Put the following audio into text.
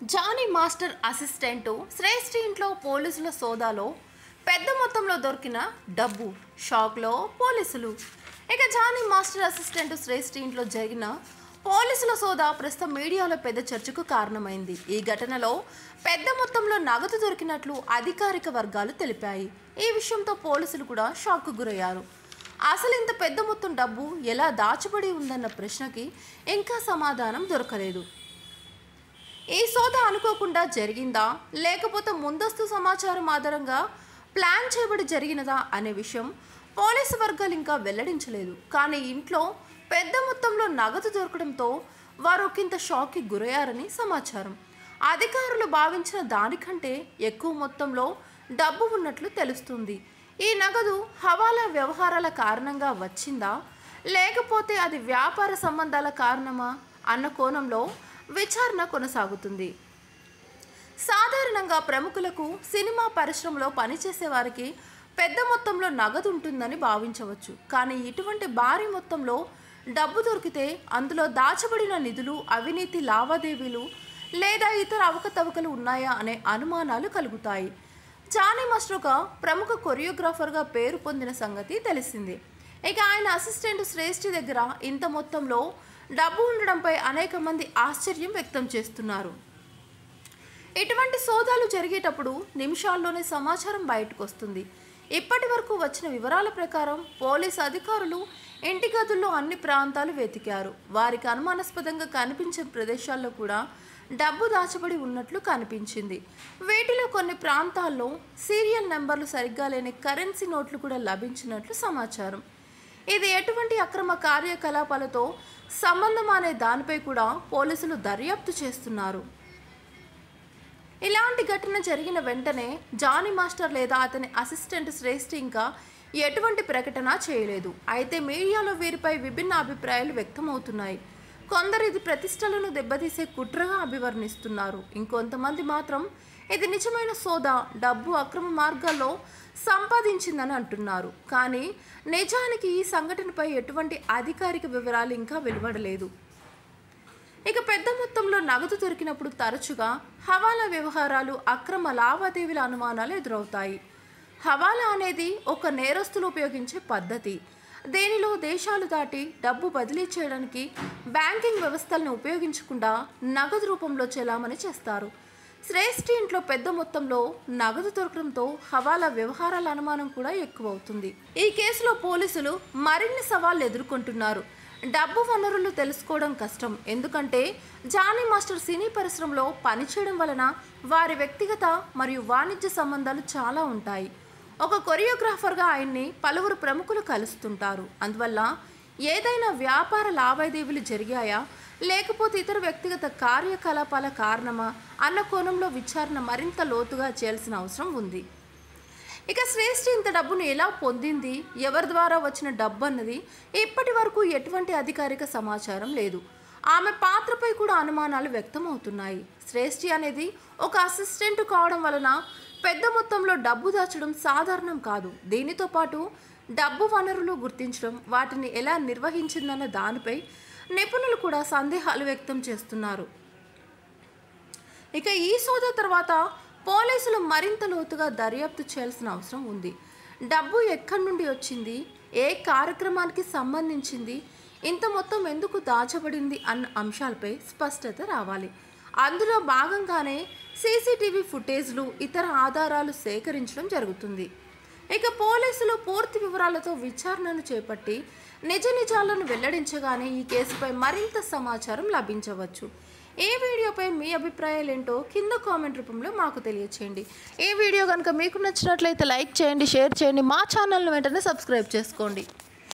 Johnny master assistant శ్రేష్ఠ ఇంట్లో పోలీసుల సోదాలో పెద్ద మొత్తంలో దొరికిన డబ్బు షాక్లో పోలీసులు ఇక జానీ మాస్టర్ అసిస్టెంట్ శ్రేష్ఠ ఇంట్లో జరిగిన పోలీసుల సోదా ప్రస్తుతం మీడియాలో పెద్ద చర్చకు కారణమైంది ఈ ఘటనలో పెద్ద మొత్తంలో నగదు దొరికినట్లు అధికారిక వర్గాలు తెలిపాయి ఈ విషయంతో పోలీసులు కూడా షాక్కు గురయ్యారు అసలు ఇంత పెద్ద మొత్తం డబ్బు ఎలా దాచబడి ఉందన్న ప్రశ్నకి ఇంకా సమాధానం దొరకలేదు ఈ సోద అనుకోకుండా జరిగిందా లేకపోతే ముందస్తు సమాచారం ఆధారంగా ప్లాన్ చేయబడి జరిగినదా అనే విషయం పోలీసు వర్గాలు ఇంకా వెల్లడించలేదు కానీ ఇంట్లో పెద్ద మొత్తంలో నగదు దొరకడంతో వారు ఒకంత షాక్కి గురయ్యారని సమాచారం అధికారులు భావించిన దానికంటే ఎక్కువ మొత్తంలో డబ్బు ఉన్నట్లు తెలుస్తుంది ఈ నగదు హవాలా వ్యవహారాల కారణంగా వచ్చిందా లేకపోతే అది వ్యాపార సంబంధాల కారణమా అన్న కోణంలో విచారణ కొనసాగుతుంది సాధారణంగా ప్రముఖులకు సినిమా పరిశ్రమలో పనిచేసే వారికి పెద్ద మొత్తంలో నగదు ఉంటుందని భావించవచ్చు కానీ ఇటువంటి భారీ మొత్తంలో డబ్బు దొరికితే అందులో దాచబడిన నిధులు అవినీతి లావాదేవీలు లేదా ఇతర అవకతవకలు ఉన్నాయా అనే అనుమానాలు కలుగుతాయి జానీ మాస్టర్ ఒక ప్రముఖ కొరియోగ్రాఫర్గా పేరు పొందిన సంగతి తెలిసింది ఇక ఆయన అసిస్టెంట్ శ్రేష్ఠి దగ్గర ఇంత మొత్తంలో డబ్బు ఉండడంపై అనేక మంది ఆశ్చర్యం వ్యక్తం చేస్తున్నారు ఇటువంటి సోదాలు జరిగేటప్పుడు నిమిషాల్లోనే సమాచారం బయటకు వస్తుంది ఇప్పటి వరకు వచ్చిన వివరాల ప్రకారం పోలీసు అధికారులు ఇంటి గదుల్లో అన్ని ప్రాంతాలు వెతికారు వారికి అనుమానాస్పదంగా కనిపించే ప్రదేశాల్లో కూడా డబ్బు దాచబడి ఉన్నట్లు కనిపించింది వీటిలో కొన్ని ప్రాంతాల్లో సీరియల్ నెంబర్లు సరిగ్గా లేని కరెన్సీ నోట్లు కూడా లభించినట్లు సమాచారం ఇది ఎటువంటి అక్రమ కార్యకలాపాలతో సంబంధం అనే దానిపై కూడా పోలీసులు దర్యాప్తు చేస్తున్నారు ఇలాంటి ఘటన జరిగిన వెంటనే జానీ మాస్టర్ లేదా అతని అసిస్టెంట్ శ్రేష్ఠి ఇంకా ఎటువంటి ప్రకటన చేయలేదు అయితే మీడియాలో వీరిపై విభిన్న అభిప్రాయాలు వ్యక్తమవుతున్నాయి కొందరు ఇది ప్రతిష్టలను దెబ్బతీసే కుట్రగా అభివర్ణిస్తున్నారు ఇంకొంతమంది మాత్రం ఇది నిజమైన సోదా డబ్బు అక్రమ మార్గాల్లో సంపాదించిందని అంటున్నారు కానీ నిజానికి ఈ సంఘటనపై ఎటువంటి అధికారిక వివరాలు ఇంకా వెలువడలేదు ఇక పెద్ద మొత్తంలో నగదు దొరికినప్పుడు తరచుగా హవాలా వ్యవహారాలు అక్రమ లావాదేవీల అనుమానాలు ఎదురవుతాయి హవాలా అనేది ఒక నేరస్తులు ఉపయోగించే పద్ధతి దీనిలో దేశాలు దాటి డబ్బు బదిలీ చేయడానికి బ్యాంకింగ్ వ్యవస్థలను ఉపయోగించకుండా నగదు రూపంలో చెలామణి చేస్తారు శ్రేష్ఠి ఇంట్లో పెద్ద మొత్తంలో నగదు దొరకడంతో హవాలా వ్యవహారాల అనుమానం కూడా ఎక్కువ అవుతుంది ఈ కేసులో పోలీసులు మరిన్ని సవాళ్లు ఎదుర్కొంటున్నారు డబ్బు వనరులు తెలుసుకోవడం కష్టం ఎందుకంటే జానీ మాస్టర్ సినీ పరిశ్రమలో పనిచేయడం వలన వారి వ్యక్తిగత మరియు వాణిజ్య సంబంధాలు చాలా ఉంటాయి ఒక కొరియోగ్రాఫర్గా ఆయన్ని పలువురు ప్రముఖులు కలుస్తుంటారు అందువల్ల ఏదైనా వ్యాపార లావాదేవీలు జరిగాయా లేకపోతే ఇతర వ్యక్తిగత కార్యకలాపాల కారణమా అన్న కోణంలో విచారణ మరింత లోతుగా చేయాల్సిన అవసరం ఉంది ఇక శ్రేష్ఠ ఇంత డబ్బును ఎలా పొందింది ఎవరి ద్వారా వచ్చిన డబ్బు అన్నది ఇప్పటి వరకు ఎటువంటి అధికారిక సమాచారం లేదు ఆమె పాత్రపై కూడా అనుమానాలు వ్యక్తమవుతున్నాయి శ్రేష్ఠి అనేది ఒక అసిస్టెంట్ కావడం వలన పెద్ద మొత్తంలో డబ్బు దాచడం సాధారణం కాదు దీనితో పాటు డబ్బు వనరులు గుర్తించడం వాటిని ఎలా నిర్వహించిందన్న దానిపై నిపుణులు కూడా సందేహాలు వ్యక్తం చేస్తున్నారు ఇక ఈ సోదా తర్వాత పోలీసులు మరింత లోతుగా దర్యాప్తు చేయాల్సిన అవసరం ఉంది డబ్బు ఎక్కడి నుండి వచ్చింది ఏ కార్యక్రమానికి సంబంధించింది ఇంత మొత్తం ఎందుకు దాచబడింది అన్న అంశాలపై స్పష్టత రావాలి అందులో భాగంగానే సీసీటీవీ ఫుటేజ్లు ఇతర ఆధారాలు సేకరించడం జరుగుతుంది ఇక పోలీసులు పూర్తి వివరాలతో విచారణను చేపట్టి నిజ నిజాలను వెల్లడించగానే ఈ కేసుపై మరింత సమాచారం లభించవచ్చు ఈ వీడియోపై మీ అభిప్రాయాలు ఏంటో కింద కామెంట్ రూపంలో మాకు తెలియచేయండి ఈ వీడియో కనుక మీకు నచ్చినట్లయితే లైక్ చేయండి షేర్ చేయండి మా ఛానల్ను వెంటనే సబ్స్క్రైబ్ చేసుకోండి